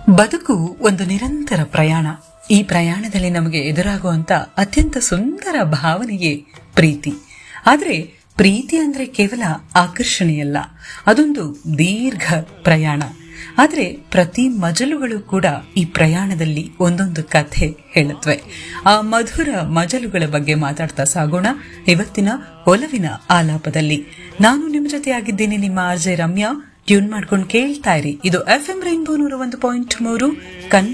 ಬದುಕು ಒಂದು ನಿರಂತರ ಪ್ರಯಾಣ ಈ ಪ್ರಯಾಣದಲ್ಲಿ ನಮಗೆ ಎದುರಾಗುವಂತ ಅತ್ಯಂತ ಸುಂದರ ಭಾವನೆಯೇ ಪ್ರೀತಿ ಆದ್ರೆ ಪ್ರೀತಿ ಅಂದ್ರೆ ಕೇವಲ ಆಕರ್ಷಣೆಯಲ್ಲ ಅದೊಂದು ದೀರ್ಘ ಪ್ರಯಾಣ ಆದ್ರೆ ಪ್ರತಿ ಮಜಲುಗಳು ಕೂಡ ಈ ಪ್ರಯಾಣದಲ್ಲಿ ಒಂದೊಂದು ಕಥೆ ಹೇಳುತ್ತವೆ ಆ ಮಧುರ ಮಜಲುಗಳ ಬಗ್ಗೆ ಮಾತಾಡ್ತಾ ಸಾಗೋಣ ಇವತ್ತಿನ ಒಲವಿನ ಆಲಾಪದಲ್ಲಿ ನಾನು ನಿಮ್ಮ ಜೊತೆ ಆಗಿದ್ದೇನೆ ನಿಮ್ಮ ಆರ್ಜೆ ರಮ್ಯಾ ಟ್ಯೂನ್ ಮಾಡ್ಕೊಂಡು ಕೇಳ್ತಾ ಇರಿ ಇದು ಎಫ್ ಎಂ ರೈನ್ಬೋ ನೂರ ಒಂದು ಪಾಯಿಂಟ್ ಮೂರು ಕನ್ನಡ